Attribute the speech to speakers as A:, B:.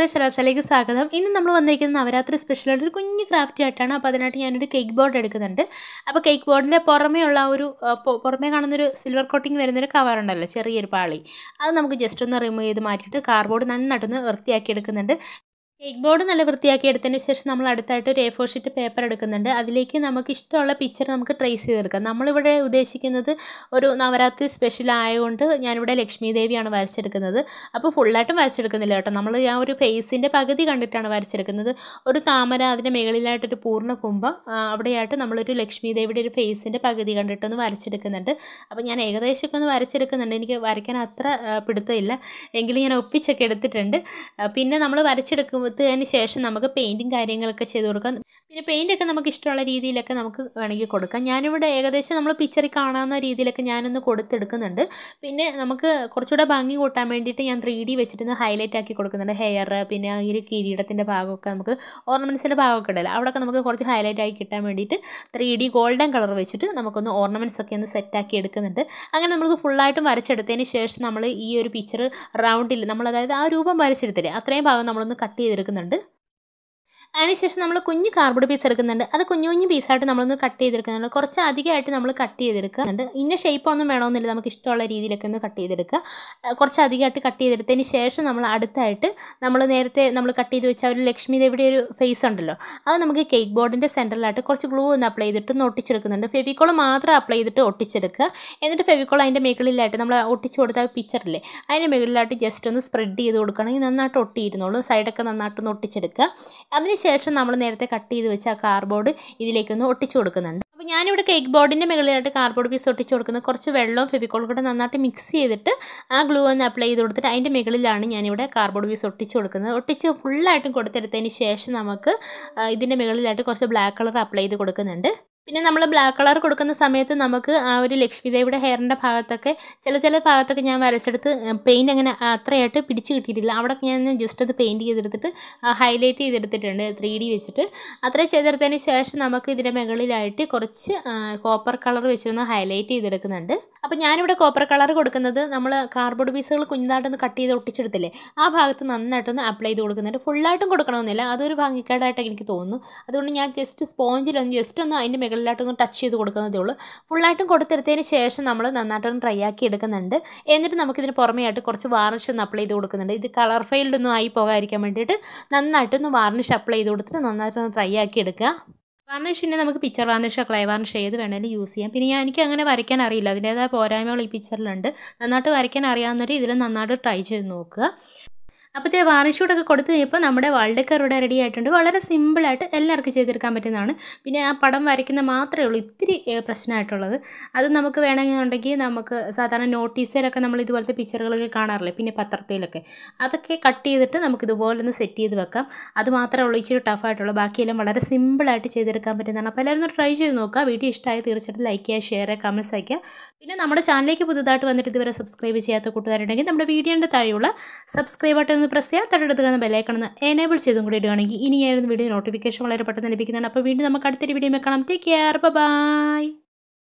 A: നമസ്കാരം ശരാസലേക്ക് സ്വാഗതം ഇന്ന് നമ്മൾ വന്നിരിക്കുന്നത് നവരാത്രി സ്പെഷ്യലായിട്ട് ഒരു കുഞ്ഞ് ക്രാഫ്റ്റ് ആയിട്ടാണ് അപ്പോൾ അതിനായിട്ട് ഞാനൊരു കേക്ക് ബോർഡ് എടുക്കുന്നുണ്ട് അപ്പോൾ കേക്ക് ബോർഡിൻ്റെ പുറമേ ഉള്ള ഒരു ആ, പൊ- പുറമേ കാണുന്നൊരു സിൽവർ കോട്ടിങ് വരുന്നൊരു കവർ ഉണ്ടല്ലോ ചെറിയൊരു പാളി അത് നമുക്ക് ജസ്റ്റ് ഒന്ന് റിമൂവ് ചെയ്ത് മാറ്റിയിട്ട് കാർഡ്ബോർഡ് നന്നായിട്ടൊന്ന് വൃത്തിയാക്കി എടുക്കുന്നുണ്ട് കേക്ക് ബോർഡ് നല്ല വൃത്തിയാക്കി എടുത്തതിന് ശേഷം നമ്മൾ അടുത്തായിട്ട് ഒരു എ ഫോർ ഷീറ്റ് പേപ്പർ എടുക്കുന്നുണ്ട് അതിലേക്ക് നമുക്ക് ഇഷ്ടമുള്ള പിക്ചർ നമുക്ക് ട്രേസ് ചെയ്തെടുക്കാം നമ്മളിവിടെ ഉദ്ദേശിക്കുന്നത് ഒരു നവരാത്രി സ്പെഷ്യൽ ആയതുകൊണ്ട് ഞാനിവിടെ ലക്ഷ്മി ദേവിയാണ് വരച്ചെടുക്കുന്നത് അപ്പോൾ ഫുള്ളായിട്ടും വരച്ചെടുക്കുന്നില്ല കേട്ടോ നമ്മൾ ആ ഒരു ഫേസിൻ്റെ പകുതി കണ്ടിട്ടാണ് വരച്ചെടുക്കുന്നത് ഒരു താമര അതിൻ്റെ മുകളിലായിട്ടൊരു പൂർണ്ണ കുംഭം ആ, അവിടെയായിട്ട് നമ്മളൊരു ലക്ഷ്മി ദേവിയുടെ ഒരു ഫേസിൻ്റെ പകുതി കണ്ടിട്ടൊന്ന് വരച്ചെടുക്കുന്നുണ്ട് അപ്പോൾ ഞാൻ ഏകദേശമൊക്കെ ഒന്ന് വരച്ചെടുക്കുന്നുണ്ട് എനിക്ക് വരയ്ക്കാൻ അത്ര ആ, പിടുത്തമില്ല എങ്കിലും ഞാൻ ഒപ്പിച്ചൊക്കെ എടുത്തിട്ടുണ്ട് ആ, പിന്നെ നമ്മൾ വരച്ചെടുക്കുന്നതിന് ശേഷം നമുക്ക് പെയിൻറ്റും കാര്യങ്ങളൊക്കെ ചെയ്ത് കൊടുക്കാം പിന്നെ പെയിൻ്റൊക്കെ നമുക്ക് ഇഷ്ടമുള്ള രീതിയിലൊക്കെ നമുക്ക് വേണമെങ്കിൽ കൊടുക്കാം ഞാനിവിടെ ഏകദേശം നമ്മൾ പിക്ചറിൽ കാണാവുന്ന രീതിയിലൊക്കെ ഞാനൊന്ന് കൊടുത്തെടുക്കുന്നുണ്ട് പിന്നെ നമുക്ക് കുറച്ചുകൂടെ ഭംഗി കൂട്ടാൻ വേണ്ടിയിട്ട് ഞാൻ ത്രീ ഡി വെച്ചിട്ട് ഹൈലൈറ്റ് ആക്കി കൊടുക്കുന്നുണ്ട് ഹെയർ പിന്നെ ഈ ഒരു കിരീടത്തിൻ്റെ ഭാഗമൊക്കെ നമുക്ക് ഓർണമെൻറ്റ്സിൻ്റെ ഭാഗമൊക്കെ ഉണ്ടല്ലോ അവിടെയൊക്കെ നമുക്ക് കുറച്ച് ഹൈലൈറ്റ് ആക്കി കിട്ടാൻ വേണ്ടിയിട്ട് ത്രീ ഡി ഗോൾഡൻ കളർ വെച്ചിട്ട് നമുക്കൊന്ന് ഓർണമെൻറ്റ്സ് ഒക്കെ ഒന്ന് സെറ്റാക്കി എടുക്കുന്നുണ്ട് അങ്ങനെ നമുക്ക് ഫുള്ളായിട്ടും വരച്ചെടുത്തതിന് ശേഷം നമ്മൾ ഈ ഒരു പിക്ചർ റൗണ്ടിൽ നമ്മൾ അതായത് ആ രൂപം വരച്ചെടുത്തില്ലേ അത്രയും ഭാഗം നമ്മളൊന്ന് കട്ട് ചെയ്തെടുക്കുന്നുണ്ട് അതിനുശേഷം നമ്മൾ കുഞ്ഞ് കാർബോർഡ് പീസ് എടുക്കുന്നുണ്ട് അത് കുഞ്ഞു കുഞ്ഞു പീസായിട്ട് നമ്മളൊന്ന് കട്ട് ചെയ്തെടുക്കുന്നുണ്ട് കുറച്ച് അധികമായിട്ട് നമ്മൾ കട്ട് ചെയ്തെടുക്കുന്നുണ്ട് ഇന്ന ഷേപ്പ് ഒന്നും വേണമെന്നില്ല നമുക്ക് ഇഷ്ടമുള്ള രീതിയിലൊക്കെ ഒന്ന് കട്ട് ചെയ്തെടുക്കുക ആ, കുറച്ച് അധികമായിട്ട് കട്ട് ചെയ്തെടുത്തതിന് ശേഷം നമ്മൾ അടുത്തായിട്ട് നമ്മൾ നേരത്തെ നമ്മൾ കട്ട് ചെയ്ത് വെച്ച ആ ഒരു ലക്ഷ്മി ദേവിയുടെ ഒരു ഫേസ് ഉണ്ടല്ലോ അത് നമുക്ക് കേക്ക് ബോർഡിൻ്റെ സെൻറ്ററിലായിട്ട് കുറച്ച് ഗ്ലൂ ഒന്ന് അപ്ലൈ ചെയ്തിട്ട് ഒന്ന് ഒട്ടിച്ചെടുക്കുന്നുണ്ട് ഫെവിക്കോൾ മാത്രം അപ്ലൈ ചെയ്തിട്ട് ഒട്ടിച്ചെടുക്കുക എന്നിട്ട് ഫെവിക്കോൾ അതിൻ്റെ മുകളിലായിട്ട് നമ്മൾ ഒട്ടിച്ച് കൊടുത്ത പിക്ചറില്ലേ അതിൻ്റെ മുകളിലായിട്ട് ജസ്റ്റ് ഒന്ന് സ്പ്രെഡ് ചെയ്ത് കൊടുക്കുകയാണെങ്കിൽ നന്നായിട്ട് ഒട്ടിയിരുന്നുള്ളൂ സൈഡൊക്കെ നന്നായിട്ടൊന്ന് ഒട്ടിച്ചെടുക്കുക അതിനുശേഷം നമ്മൾ നേരത്തെ കട്ട് ചെയ്ത് വെച്ച ആ കാർഡ്ബോർഡ് ഇതിലേക്കൊന്ന് ഒട്ടിച്ചു കൊടുക്കുന്നുണ്ട് അപ്പോൾ ഞാനിവിടെ കേക്ക് ബോർഡിൻ്റെ മുകളിലായിട്ട് കാർഡ്ബോർഡ് പീസ് ഒട്ടിച്ച് കൊടുക്കുന്നത് കുറച്ച് വെള്ളവും ഫെവിക്കോളും കൂടെ നന്നായിട്ട് മിക്സ് ചെയ്തിട്ട് ആ ഗ്ലൂ ഒന്ന് അപ്ലൈ ചെയ്ത് കൊടുത്തിട്ട് അതിൻ്റെ മുകളിലാണ് ഞാനിവിടെ കാർഡ്ബോർഡ് പീസ് ഒട്ടിച്ച് കൊടുക്കുന്നത് ഒട്ടിച്ച് ഫുള്ളായിട്ടും കൊടുത്തെടുത്തതിന് ശേഷം നമുക്ക് ആ, ഇതിൻ്റെ മുകളിലായിട്ട് കുറച്ച് ബ്ലാക്ക് കളർ അപ്ലൈ ചെയ്ത് കൊടുക്കുന്നുണ്ട് പിന്നെ നമ്മൾ ബ്ലാക്ക് കളർ കൊടുക്കുന്ന സമയത്ത് നമുക്ക് ആ ഒരു ലക്ഷ്മി ദേവിയുടെ ഹെയറിൻ്റെ ഭാഗത്തൊക്കെ ചില ചില ഭാഗത്തൊക്കെ ഞാൻ വരച്ചെടുത്ത് പെയിൻറ് അങ്ങനെ അത്രയായിട്ട് പിടിച്ച് കിട്ടിയിട്ടില്ല അവിടെ ഞാൻ ജസ്റ്റ് അത് പെയിൻറ് ചെയ്തെടുത്തിട്ട് ഹൈലൈറ്റ് ചെയ്തെടുത്തിട്ടുണ്ട് ത്രീ ഡി വെച്ചിട്ട് അത്രയും ചെയ്തെടുത്തതിന് ശേഷം നമുക്ക് ഇതിൻ്റെ മുകളിലായിട്ട് കുറച്ച് കോപ്പർ കളർ വെച്ചൊന്ന് ഹൈലൈറ്റ് ചെയ്തെടുക്കുന്നുണ്ട് അപ്പോൾ ഞാനിവിടെ കോപ്പർ കളർ കൊടുക്കുന്നത് നമ്മൾ കാർബോർഡ് പീസുകൾ കുഞ്ഞായിട്ടൊന്ന് കട്ട് ചെയ്ത് ഒട്ടിച്ചെടുത്തില്ലേ ആ ഭാഗത്ത് നന്നായിട്ടൊന്ന് അപ്ലൈ ചെയ്ത് കൊടുക്കുന്നുണ്ട് ഫുള്ളായിട്ടും കൊടുക്കണമെന്നില്ല അതൊരു ഭംഗിക്കേടായിട്ട് എനിക്ക് തോന്നുന്നു അതുകൊണ്ട് ഞാൻ ജസ്റ്റ് സ്പോഞ്ചിലൊന്ന് ജസ്റ്റ് ഒന്ന് അതിൻ്റെ മുകളിലായിട്ടൊന്ന് ടച്ച് ചെയ്ത് കൊടുക്കുന്നതേ ഉള്ളൂ ഫുള്ളായിട്ടും കൊടുത്തെടുത്തതിന് ശേഷം നമ്മൾ നന്നായിട്ടൊന്ന് ട്രൈ ആക്കി എടുക്കുന്നുണ്ട് എന്നിട്ട് നമുക്കിതിന് പുറമെയായിട്ട് കുറച്ച് വാർണിഷ് ഒന്ന് അപ്ലൈ ചെയ്ത് കൊടുക്കുന്നുണ്ട് ഇത് കളർ ഫെയിൽഡ് ഒന്നും ആയി പോകാതിരിക്കാൻ വേണ്ടിയിട്ട് നന്നായിട്ടൊന്ന് വാർണിഷ് അപ്ലൈ ചെയ്ത് കൊടുത്തിട്ട് നന്നായിട്ടൊന്ന് ട്രൈ ആക്കി എടുക്കുക വാർണിഷിനെ നമുക്ക് പിക്ചർ വാർണിഷ് ക്ലൈ വാർണിഷ് ഏത് വേണേലും യൂസ് ചെയ്യാം പിന്നെ ഞാൻ എനിക്ക് അങ്ങനെ വരയ്ക്കാൻ അറിയില്ല അതിൻ്റേതായ പോരായ്മകൾ ഈ പിക്ചറിലുണ്ട് നന്നായിട്ട് വരയ്ക്കാൻ അറിയാവുന്നവർ ഇതിൽ നന്നായിട്ട് ട്രൈ ചെയ്ത് നോക്കുക അപ്പോൾ ഇത് വാർണിഷൂട്ടൊക്കെ കൊടുത്ത് കഴിഞ്ഞപ്പോൾ നമ്മുടെ വാൾഡക്കർ ഇവിടെ റെഡി ആയിട്ടുണ്ട് വളരെ സിമ്പിളായിട്ട് എല്ലാവർക്കും ചെയ്തെടുക്കാൻ പറ്റുന്നതാണ് പിന്നെ ആ പടം വരയ്ക്കുന്ന മാത്രമേ ഉള്ളൂ ഇത്തിരി ഏ, പ്രശ്നമായിട്ടുള്ളത് അത് നമുക്ക് വേണമെന്നുണ്ടെങ്കിൽ നമുക്ക് സാധാരണ നോട്ടീസിലൊക്കെ നമ്മൾ ഇതുപോലത്തെ പിക്ചറുകളൊക്കെ കാണാറില്ലേ പിന്നെ പത്രത്തിലൊക്കെ അതൊക്കെ കട്ട് ചെയ്തിട്ട് നമുക്ക് ഇതുപോലെ ഒന്ന് സെറ്റ് ചെയ്ത് വെക്കാം അത് മാത്രമേ ഉള്ളൂ ഇച്ചിരി ടഫായിട്ടുള്ളൂ ബാക്കിയെല്ലാം വളരെ സിമ്പിളായിട്ട് ചെയ്തെടുക്കാൻ പറ്റുന്നതാണ് അപ്പോൾ എല്ലാവരും ഒന്ന് ട്രൈ ചെയ്ത് നോക്കുക വീഡിയോ ഇഷ്ടമായി തീർച്ചയായിട്ടും ലൈക്ക് ചെയ്യുക ഷെയർ ചെയ്യുക കമൻറ്റ്സ് അയക്കുക പിന്നെ നമ്മുടെ ചാനലിലേക്ക് പുതുതായിട്ട് വന്നിട്ട് ഇതുവരെ സബ്സ്ക്രൈബ് ചെയ്യാത്ത കൂട്ടുകാരുണ്ടെങ്കിൽ നമ്മുടെ വീഡിയോൻ്റെ താഴെയുള്ള സബ്സ്ക്രൈബ് ബട്ടൺ ഒന്ന് പ്രസ് ചെയ്യുക തൊട്ടടുത്ത് കാണുന്ന ബെല്ലൈക്കൺ ഒന്ന് എനേബിൾ ചെയ്തും കൂടി ഇടുകയാണെങ്കിൽ ഇനി ആയിരുന്നു വീഡിയോ നോട്ടിഫിക്കേഷൻ വളരെ പെട്ടെന്ന് ലഭിക്കുന്നതാണ് അപ്പോൾ വീണ്ടും നമുക്ക് അടുത്തൊരു വീഡിയോ കാണാം ടേക്ക് കെയർ ബൈ